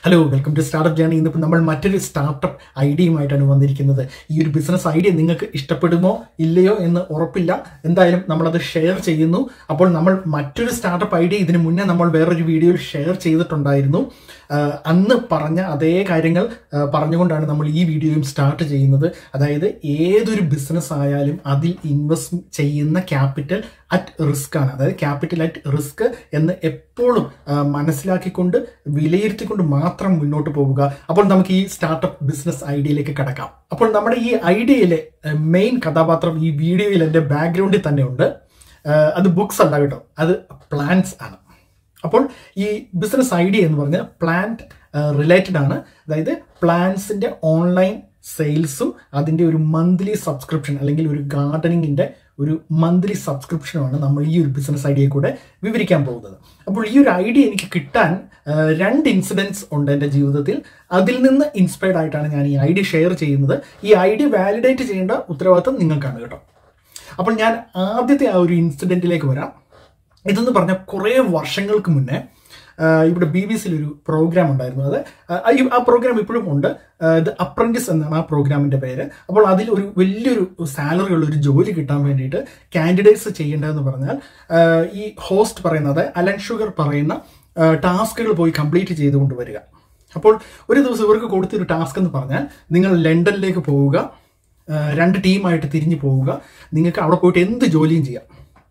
hello welcome to startup journey ഇന്നിപ്പോൾ നമ്മൾ മറ്റൊരു സ്റ്റാർട്ടപ്പ് ഐഡിയയുമായിട്ടാണ് വന്നിരിക്കുന്നത് ഈ ഒരു ബിസിനസ് ഐഡിയ നിങ്ങൾക്ക് ഇഷ്ടപ്പെടുമോ ഇല്ലയോ എന്ന് ഉറപ്പില്ല എന്തായാലും നമ്മളത് ഷെയർ ചെയ്യുന്നു അപ്പോൾ നമ്മൾ മറ്റൊരു സ്റ്റാർട്ടപ്പ് ഐഡിയ ഇതിന് മുന്നേ നമ്മൾ വേറൊരു വീഡിയോയിൽ ഷെയർ ചെയ്തിട്ടുണ്ടായിരുന്നു ആഹ് അന്ന് പറഞ്ഞ അതേ കാര്യങ്ങൾ ആഹ് പറഞ്ഞുകൊണ്ടാണ് നമ്മൾ ഈ വീഡിയോയും സ്റ്റാർട്ട് ചെയ്യുന്നത് അതായത് ഏതൊരു ബിസിനസ് ആയാലും അതിൽ ഇൻവെസ്റ്റ് ചെയ്യുന്ന ക്യാപിറ്റൽ അറ്റ് റിസ്ക് ആണ് അതായത് ക്യാപിറ്റൽ അറ്റ് റിസ്ക് എന്ന് എപ്പോഴും ആഹ് മനസ്സിലാക്കിക്കൊണ്ട് വിലയിരുത്തിക്കൊണ്ട് മാത്രം മുന്നോട്ട് പോവുക അപ്പോൾ നമുക്ക് ഈ സ്റ്റാർട്ടപ്പ് ബിസിനസ് ഐഡിയയിലേക്ക് കടക്കാം അപ്പോൾ നമ്മുടെ ഈ ഐഡിയയിലെ മെയിൻ കഥാപാത്രം ഈ വീഡിയോയിൽ എൻ്റെ ബാക്ക്ഗ്രൗണ്ടിൽ തന്നെ ഉണ്ട് ആഹ് അത് ബുക്സ് അല്ല കേട്ടോ അത് പ്ലാൻസ് ആണ് അപ്പോൾ ഈ ബിസിനസ് ഐഡിയ എന്ന് പറഞ്ഞാൽ പ്ലാന്റ് റിലേറ്റഡ് ആണ് അതായത് പ്ലാന്റ്സിന്റെ ഓൺലൈൻ സെയിൽസും അതിന്റെ ഒരു മന്ത്ലി സബ്സ്ക്രിപ്ഷൻ അല്ലെങ്കിൽ ഒരു ഗാർഡനിങ്ങിന്റെ ഒരു മന്ത്ലി സബ്സ്ക്രിപ്ഷനുമാണ് നമ്മൾ ഈ ഒരു ബിസിനസ് ഐഡിയ കൂടെ വിവരിക്കാൻ പോകുന്നത് അപ്പോൾ ഈ ഒരു ഐഡിയ എനിക്ക് കിട്ടാൻ ആ, രണ്ട് ഇൻസിഡൻസ് ഉണ്ട് എൻ്റെ ജീവിതത്തിൽ അതിൽ നിന്ന് ഇൻസ്പയർഡ് ആയിട്ടാണ് ഞാൻ ഈ ഐഡിയ ഷെയർ ചെയ്യുന്നത് ഈ ഐഡിയ വാലിഡേറ്റ് ചെയ്യേണ്ട ഉത്തരവാദിത്തം നിങ്ങൾക്കാണ് കേട്ടോ അപ്പോൾ ഞാൻ ആദ്യത്തെ ആ ഒരു ഇൻസിഡന്റിലേക്ക് വരാം ഇതെന്ന് പറഞ്ഞാൽ കുറേ വർഷങ്ങൾക്ക് മുന്നേ ആ, ഇവിടെ ബി ബി സിയിൽ ഒരു പ്രോഗ്രാം ഉണ്ടായിരുന്നു അത് ആ, ഈ- ആ പ്രോഗ്രാം ഇപ്പോഴും ഉണ്ട് ഇത് അപ്രന്റിസ് എന്നാണ് ആ പ്രോഗ്രാമിന്റെ പേര് അപ്പോൾ അതിൽ ഒരു വലിയൊരു സാലറി ഉള്ള ഒരു ജോലി കിട്ടാൻ വേണ്ടിയിട്ട് കാൻഡിഡേറ്റ്സ് ചെയ്യേണ്ടതെന്ന് പറഞ്ഞാൽ ആ, ഈ ഹോസ്റ്റ് പറയുന്നത് അലൻ ഷുഗർ പറയുന്ന ടാസ്കുകൾ പോയി കംപ്ലീറ്റ് ചെയ്തുകൊണ്ട് വരിക അപ്പോൾ ഒരു ദിവസം ഇവർക്ക് കൊടുത്തൊരു ടാസ്ക് എന്ന് പറഞ്ഞാൽ നിങ്ങൾ ലണ്ടനിലേക്ക് പോവുക ആ, രണ്ട് ടീമായിട്ട് തിരിഞ്ഞു പോവുക നിങ്ങൾക്ക് അവിടെ പോയിട്ട് എന്ത് ജോലിയും ചെയ്യാം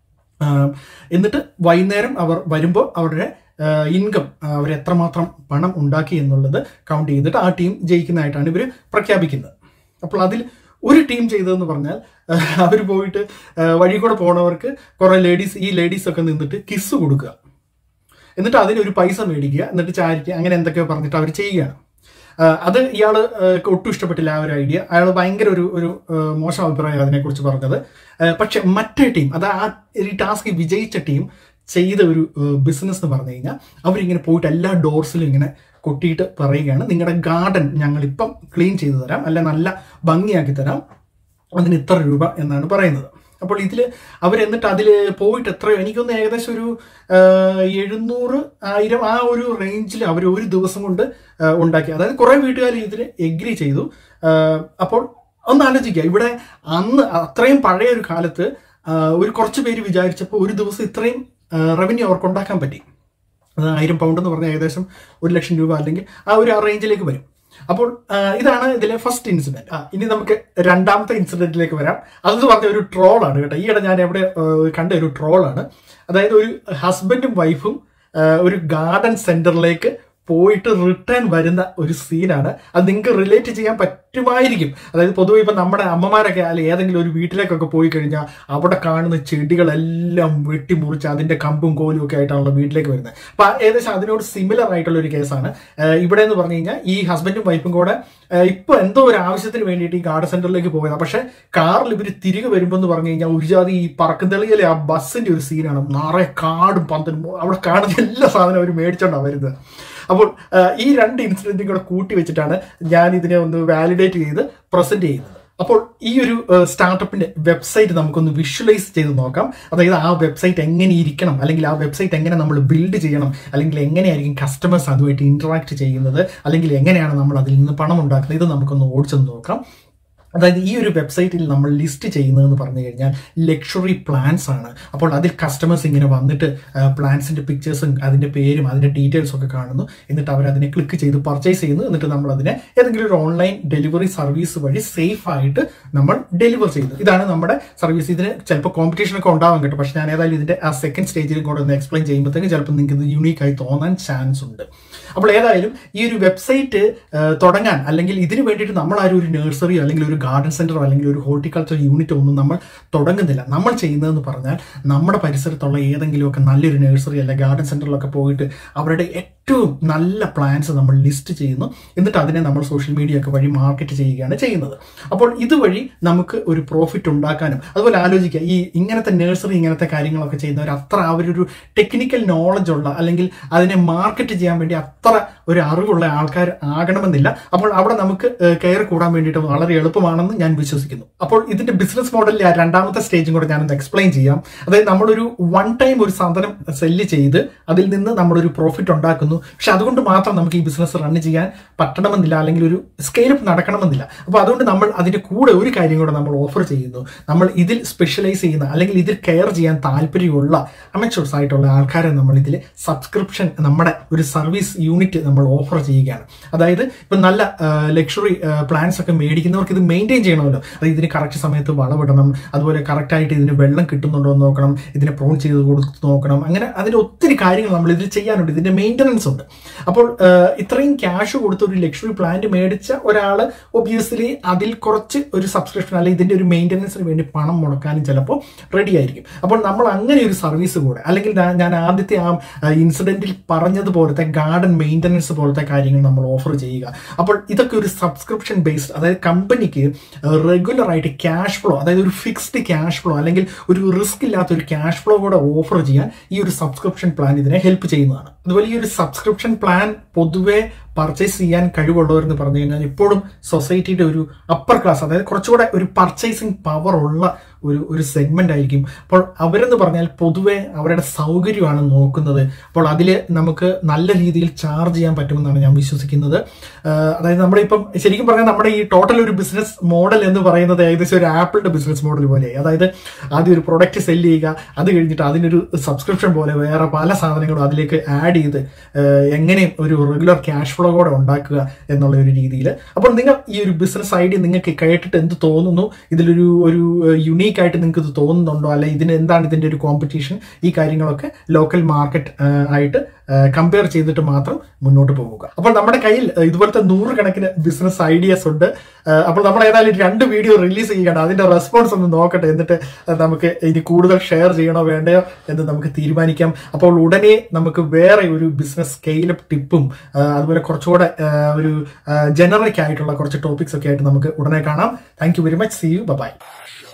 ആഹ് എന്നിട്ട് വൈകുന്നേരം അവർ വരുമ്പോൾ അവരുടെ ഇൻകം അവർ എത്രമാത്രം പണം ഉണ്ടാക്കി എന്നുള്ളത് കൗണ്ട് ചെയ്തിട്ട് ആ ടീം ജയിക്കുന്നതായിട്ടാണ് ഇവർ പ്രഖ്യാപിക്കുന്നത് അപ്പോൾ അതിൽ ഒരു ടീം ചെയ്തതെന്ന് പറഞ്ഞാൽ അവർ പോയിട്ട് ആഹ് വഴി കൂടെ പോണവർക്ക് കുറെ ലേഡീസ് ഈ ലേഡീസ് ഒക്കെ നിന്നിട്ട് കിസ് കൊടുക്കുക എന്നിട്ട് അതിനൊരു പൈസ മേടിക്കുക എന്നിട്ട് ചാരിറ്റി അങ്ങനെ എന്തൊക്കെയോ പറഞ്ഞിട്ട് അവർ ചെയ്യുകയാണ് ആഹ് അത് ഇയാൾ ഒട്ടും ഇഷ്ടപ്പെട്ടില്ല ആ ഒരു ഐഡിയ അയാൾ ഭയങ്കര ഒരു ഒരു ആഹ് മോശം അഭിപ്രായം അതിനെക്കുറിച്ച് പറഞ്ഞത് ആഹ് പക്ഷെ മറ്റേ ടീം അത് ആ ഈ ടാസ്ക് വിജയിച്ച ടീം ചെയ്ത ഒരു ബിസിനസ് എന്ന് പറഞ്ഞു കഴിഞ്ഞാൽ അവരിങ്ങനെ പോയിട്ട് എല്ലാ ഡോർസിലും ഇങ്ങനെ കൊട്ടിയിട്ട് പറയുകയാണ് നിങ്ങളുടെ ഗാർഡൻ ഞങ്ങൾ ഇപ്പം ക്ലീൻ ചെയ്തു തരാം അല്ല നല്ല ഭംഗിയാക്കി തരാം അതിന് ഇത്ര രൂപ എന്നാണ് പറയുന്നത് അപ്പോൾ ഇതിൽ അവരെന്നിട്ട് അതിൽ പോയിട്ട് എത്രയോ എനിക്കൊന്ന് ഏകദേശം ഒരു ആഹ്, എഴുന്നൂറ് ആയിരം ആ ഒരു റേഞ്ചിൽ അവർ ഒരു ദിവസം കൊണ്ട് ആഹ്, ഉണ്ടാക്കി അതായത് കുറെ വീട്ടുകാർ ഇതിന് എഗ്രി ചെയ്തു ആഹ്, അപ്പോൾ ഒന്ന് ആലോചിക്കുക ഇവിടെ അന്ന് അത്രയും പഴയ ഒരു കാലത്ത് ആഹ്, ഒരു കുറച്ച് പേര് വിചാരിച്ചപ്പോൾ ഒരു ദിവസം ഇത്രയും റവന്യൂ അവർക്ക് ഉണ്ടാക്കാൻ പറ്റി അത് ആയിരം പൗണ്ട് എന്ന് പറഞ്ഞാൽ ഏകദേശം ഒരു ലക്ഷം രൂപ അല്ലെങ്കിൽ ആ ഒരു റേഞ്ചിലേക്ക് വരും അപ്പോൾ ആ, ഇതാണ് ഇതിലെ ഫസ്റ്റ് ഇൻസിഡന്റ് ആ ഇനി നമുക്ക് രണ്ടാമത്തെ ഇൻസിഡന്റിലേക്ക് വരാം അതെന്ന് പറഞ്ഞ ഒരു ട്രോളാണ് കേട്ടോ ഈയിടെ ഞാൻ എവിടെ ആ, കണ്ട ഒരു ട്രോളാണ് അതായത് ഒരു ഹസ്ബൻഡും വൈഫും ഒരു ഗാർഡൻ സെന്ററിലേക്ക് പോയിട്ട് റിട്ടേൺ വരുന്ന ഒരു സീനാണ് അത് നിങ്ങൾക്ക് റിലേറ്റ് ചെയ്യാൻ പറ്റുമായിരിക്കും അതായത് പൊതുവെ ഇപ്പൊ നമ്മുടെ അമ്മമാരൊക്കെ അല്ലെങ്കിൽ ഏതെങ്കിലും ഒരു വീട്ടിലേക്കൊക്കെ പോയി കഴിഞ്ഞാൽ അവിടെ കാണുന്ന ചെടികളെല്ലാം വെട്ടിമുറിച്ച് അതിന്റെ കമ്പും കോലും ഒക്കെ ആയിട്ടാണല്ലോ വീട്ടിലേക്ക് വരുന്നത് അപ്പൊ ആ ഏകദേശം അതിനോട് സിമിലർ ആയിട്ടുള്ള ഒരു കേസാണ് ആഹ് ഇവിടെ എന്ന് പറഞ്ഞു കഴിഞ്ഞാൽ ഈ ഹസ്ബൻഡും വൈഫും കൂടെ ആഹ് ഇപ്പൊ എന്തോ ഒരു ആവശ്യത്തിന് വേണ്ടിയിട്ട് ഈ ഗാർഡൻ സെന്ററിലേക്ക് പോയതാണ് പക്ഷെ കാറിൽ ഇവർ തിരികെ വരുമ്പോൾ എന്ന് പറഞ്ഞു കഴിഞ്ഞാൽ ഒരു ജാതി ഈ പറക്കുംതെളിയിലെ ആ ബസ്സിന്റെ ഒരു സീനാണ് നിറയെ കാടും പന്തലും അവിടെ കാണുന്ന എല്ലാ സാധനവും അവർ മേടിച്ചോണ്ടാണ് വരുന്നത് അപ്പോൾ ആ, ഈ രണ്ട് ഇൻസിഡന്റും കൂടെ കൂട്ടി വെച്ചിട്ടാണ് ഞാൻ ഇതിനെ ഒന്ന് വാലിഡേറ്റ് ചെയ്ത് പ്രസന്റ് ചെയ്യുന്നത് അപ്പോൾ ഈ ഒരു സ്റ്റാർട്ടപ്പിന്റെ വെബ്സൈറ്റ് നമുക്കൊന്ന് വിഷ്വലൈസ് ചെയ്ത് നോക്കാം അതായത് ആ വെബ്സൈറ്റ് എങ്ങനെ ഇരിക്കണം അല്ലെങ്കിൽ ആ വെബ്സൈറ്റ് എങ്ങനെ നമ്മൾ ബിൽഡ് ചെയ്യണം അല്ലെങ്കിൽ എങ്ങനെയായിരിക്കും കസ്റ്റമേഴ്സ് അതുമായിട്ട് ഇന്ററാക്ട് ചെയ്യുന്നത് അല്ലെങ്കിൽ എങ്ങനെയാണ് നമ്മൾ അതിൽ നിന്ന് പണം ഉണ്ടാക്കുന്നത് ഇത് നമുക്കൊന്ന് ഓടിച്ചൊന്ന് നോക്കാം അതായത് ഈ ഒരു വെബ്സൈറ്റിൽ നമ്മൾ ലിസ്റ്റ് ചെയ്യുന്നതെന്ന് പറഞ്ഞു കഴിഞ്ഞാൽ ലക്ഷറി പ്ലാൻസ് ആണ് അപ്പോൾ അതിൽ കസ്റ്റമേഴ്സ് ഇങ്ങനെ വന്നിട്ട് പ്ലാൻസിന്റെ പിക്ചേഴ്സും അതിന്റെ പേരും അതിന്റെ ഡീറ്റെയിൽസും ഒക്കെ കാണുന്നു എന്നിട്ട് അവർ അതിനെ ക്ലിക്ക് ചെയ്ത് പർച്ചേസ് ചെയ്യുന്നു എന്നിട്ട് നമ്മൾ അതിനെ ഏതെങ്കിലും ഒരു ഓൺലൈൻ ഡെലിവറി സർവീസ് വഴി സേഫ് ആയിട്ട് നമ്മൾ ഡെലിവർ ചെയ്യുന്നു ഇതാണ് നമ്മുടെ സർവീസ് ഇതിന് ചിലപ്പോൾ കോമ്പറ്റീഷൻ ഒക്കെ ഉണ്ടാവാൻ കേട്ടോ പക്ഷെ ഞാൻ ഏതായാലും ഇതിന്റെ ആ സെക്കൻഡ് സ്റ്റേജിലും കൂടെ ഒന്ന് എക്സ്പ്ലെയിൻ ചെയ്യുമ്പോഴത്തേക്ക് ചിലപ്പോൾ നിങ്ങൾക്ക് ഇത് യൂണീക്ക് ആയി തോന്നാൻ ചാൻസ് ഉണ്ട് അപ്പോൾ ഏതായാലും ഈ ഒരു വെബ്സൈറ്റ് തുടങ്ങാൻ അല്ലെങ്കിൽ ഇതിന് വേണ്ടിയിട്ട് നമ്മൾ ആരും ഒരു നഴ്സറിയോ അല്ലെങ്കിൽ ഒരു ഗാർഡൻ സെന്ററോ അല്ലെങ്കിൽ ഒരു ഹോർട്ടിക്കൾച്ചർ യൂണിറ്റോ ഒന്നും നമ്മൾ തുടങ്ങുന്നില്ല നമ്മൾ ചെയ്യുന്നതെന്ന് പറഞ്ഞാൽ നമ്മുടെ പരിസരത്തുള്ള ഏതെങ്കിലുമൊക്കെ നല്ലൊരു നഴ്സറി അല്ലെങ്കിൽ ഗാർഡൻ സെന്ററിലൊക്കെ പോയിട്ട് അവരുടെ ഏറ്റവും നല്ല പ്ലാൻസ് നമ്മൾ ലിസ്റ്റ് ചെയ്യുന്നു എന്നിട്ട് അതിനെ നമ്മൾ സോഷ്യൽ മീഡിയ ഒക്കെ വഴി മാർക്കറ്റ് ചെയ്യുകയാണ് ചെയ്യുന്നത് അപ്പോൾ ഇതുവഴി നമുക്ക് ഒരു പ്രോഫിറ്റ് ഉണ്ടാക്കാനും അതുപോലെ ആലോചിക്കുക ഈ ഇങ്ങനത്തെ നഴ്സറി ഇങ്ങനത്തെ കാര്യങ്ങളൊക്കെ ചെയ്യുന്നവർ അത്ര അവരൊരു ടെക്നിക്കൽ നോളജ് ഉള്ള അല്ലെങ്കിൽ അതിനെ മാർക്കറ്റ് ചെയ്യാൻ വേണ്ടി അത്ര ഒരു അറിവുള്ള ആൾക്കാർ ആകണമെന്നില്ല അപ്പോൾ അവിടെ നമുക്ക് കയറി കൂടാൻ വേണ്ടിയിട്ട് വളരെ എളുപ്പമാണെന്ന് ഞാൻ വിശ്വസിക്കുന്നു അപ്പോൾ ഇതിന്റെ ബിസിനസ് മോഡലിലെ ആ രണ്ടാമത്തെ സ്റ്റേജും കൂടെ ഞാനൊന്ന് എക്സ്പ്ലെയിൻ ചെയ്യാം അതായത് നമ്മളൊരു വൺ ടൈം ഒരു സാധനം സെല്ല് ചെയ്ത് അതിൽ നിന്ന് നമ്മളൊരു പ്രോഫിറ്റ് ഉണ്ടാക്കുന്നു പക്ഷെ അതുകൊണ്ട് മാത്രം നമുക്ക് ഈ ബിസിനസ് റൺ ചെയ്യാൻ പറ്റണമെന്നില്ല അല്ലെങ്കിൽ ഒരു സ്കെയിലപ്പ് നടക്കണമെന്നില്ല അപ്പോൾ അതുകൊണ്ട് നമ്മൾ അതിന്റെ കൂടെ ഒരു കാര്യം കൂടെ നമ്മൾ ഓഫർ ചെയ്യുന്നു നമ്മൾ ഇതിൽ സ്പെഷ്യലൈസ് ചെയ്യുന്ന അല്ലെങ്കിൽ ഇതിൽ കെയർ ചെയ്യാൻ താല്പര്യമുള്ള അമച്യൂർസ് ആയിട്ടുള്ള ആൾക്കാരെ നമ്മൾ ഇതിൽ സബ്സ്ക്രിപ്ഷൻ നമ്മുടെ ഒരു സർവീസ് യൂണിറ്റ് നമ്മൾ ഓഫർ ചെയ്യുകയാണ് അതായത് ഇപ്പം നല്ല ലക്ഷറി പ്ലാൻസ് ഒക്കെ മേടിക്കുന്നവർക്ക് ഇത് മെയിൻറ്റെയിൻ ചെയ്യണമല്ലോ അതായത് ഇതിന് കറക്റ്റ് സമയത്ത് വളമിടണം അതുപോലെ കറക്റ്റ് ആയിട്ട് ഇതിന് വെള്ളം കിട്ടുന്നുണ്ടോ എന്ന് നോക്കണം ഇതിനെ പ്രോൺ ചെയ്ത് കൊടുത്ത് നോക്കണം അങ്ങനെ അതിന് ഒത്തിരി കാര്യങ്ങൾ നമ്മൾ ഇതിൽ ചെയ്യാനുണ്ട് ഇതിന്റെ മെയിൻ്റനൻസ് ഉണ്ട് അപ്പോൾ ആ, ഇത്രയും ക്യാഷ് കൊടുത്ത് ഒരു ലക്ഷറി പ്ലാന്റ് മേടിച്ച ഒരാൾ ഒബ്വിയസ്ലി അതിൽ കുറച്ച് ഒരു സബ്സ്ക്രിപ്ഷൻ അല്ലെങ്കിൽ ഇതിന്റെ ഒരു മെയിൻ്റനൻസിന് വേണ്ടി പണം മുടക്കാനും ചിലപ്പോൾ റെഡി ആയിരിക്കും അപ്പോൾ നമ്മൾ അങ്ങനെ ഒരു സർവീസ് കൂടെ അല്ലെങ്കിൽ ഞാൻ- ഞാൻ ആദ്യത്തെ ആ ഇൻസിഡന്റിൽ പറഞ്ഞതുപോലത്തെ ഗാർഡൻ മെയിൻ്റനൻസ് പോലത്തെ കാര്യങ്ങൾ നമ്മൾ ഓഫർ ചെയ്യുക അപ്പോൾ ഇതൊക്കെ ഒരു സബ്സ്ക്രിപ്ഷൻ ബേസ്ഡ് അതായത് കമ്പനിക്ക് റെഗുലർ ആയിട്ട് ക്യാഷ് ഫ്ലോ അതായത് ഒരു ഫിക്സ്ഡ് ക്യാഷ് ഫ്ലോ അല്ലെങ്കിൽ ഒരു റിസ്ക് ഇല്ലാത്ത ഒരു ക്യാഷ് ഫ്ലോ കൂടെ ഓഫർ ചെയ്യാൻ ഈ ഒരു സബ്സ്ക്രിപ്ഷൻ പ്ലാൻ ഇതിനെ ഹെൽപ്പ് ചെയ്യുന്നതാണ് അതുപോലെ ഈ ഒരു സബ്സ്ക്രിപ്ഷൻ പ്ലാൻ പൊതുവെ പർച്ചേസ് ചെയ്യാൻ കഴിവുള്ളവർ എന്ന് പറഞ്ഞു കഴിഞ്ഞാൽ ഇപ്പോഴും സൊസൈറ്റിയുടെ ഒരു അപ്പർ ക്ലാസ് അതായത് കുറച്ചുകൂടെ ഒരു പർച്ചേസിങ് പവർ ഉള്ള ഒരു ഒരു സെഗ്മെന്റ് ആയിരിക്കും അപ്പോൾ അവരെന്ന് പറഞ്ഞാൽ പൊതുവെ അവരുടെ സൗകര്യമാണ് നോക്കുന്നത് അപ്പോൾ അതിൽ നമുക്ക് നല്ല രീതിയിൽ ചാർജ് ചെയ്യാൻ പറ്റുമെന്നാണ് ഞാൻ വിശ്വസിക്കുന്നത് ആഹ് അതായത് നമ്മുടെ ഇപ്പം ശരിക്കും പറഞ്ഞാൽ നമ്മുടെ ഈ ടോട്ടൽ ഒരു ബിസിനസ് മോഡൽ എന്ന് പറയുന്നത് ഏകദേശം ഒരു ആപ്പിളിന്റെ ബിസിനസ് മോഡൽ പോലെ അതായത് ആദ്യം ഒരു പ്രൊഡക്റ്റ് സെല് ചെയ്യുക അത് കഴിഞ്ഞിട്ട് അതിനൊരു സബ്സ്ക്രിപ്ഷൻ പോലെ വേറെ പല സാധനങ്ങളും അതിലേക്ക് ആഡ് ചെയ്ത് ആഹ് എങ്ങനെ ഒരു റെഗുലർ ക്യാഷ് ഫ്ലോ കൂടെ ഉണ്ടാക്കുക എന്നുള്ള ഒരു രീതിയിൽ അപ്പോൾ നിങ്ങൾ ഈ ഒരു ബിസിനസ് ഐഡിയ നിങ്ങൾക്ക് കേട്ടിട്ട് എന്ത് തോന്നുന്നു ഇതിലൊരു ഒരു യുണീക്ക് ആയിട്ട് നിങ്ങൾക്ക് ഇത് തോന്നുന്നുണ്ടോ അല്ലെ ഇതിന് എന്താണ് ഇതിന്റെ ഒരു കോമ്പറ്റീഷൻ ഈ കാര്യങ്ങളൊക്കെ ലോക്കൽ മാർക്കറ്റ് ആയിട്ട് കമ്പയർ ചെയ്തിട്ട് മാത്രം മുന്നോട്ട് പോവുക അപ്പോൾ നമ്മുടെ കയ്യിൽ ആ, ഇതുപോലത്തെ നൂറുകണക്കിന് ബിസിനസ് ഐഡിയാസ് ഉണ്ട് ആ, അപ്പോൾ നമ്മൾ ഏതായാലും രണ്ട് വീഡിയോ റിലീസ് ചെയ്യണം അതിന്റെ റെസ്പോൺസ് ഒന്ന് നോക്കട്ടെ എന്നിട്ട് നമുക്ക് ഇനി കൂടുതൽ ഷെയർ ചെയ്യണോ വേണ്ടയോ എന്ന് നമുക്ക് തീരുമാനിക്കാം അപ്പോൾ ഉടനെ നമുക്ക് വേറെ ഒരു ബിസിനസ് സ്കെയിലപ്പ് ടിപ്പും ആ, അതുപോലെ കുറച്ചുകൂടെ ആ, ഒരു ജനറിക് ആയിട്ടുള്ള കുറച്ച് ടോപ്പിക്സ് ഒക്കെ ആയിട്ട് നമുക്ക് ഉടനെ കാണാം thank you very much see you by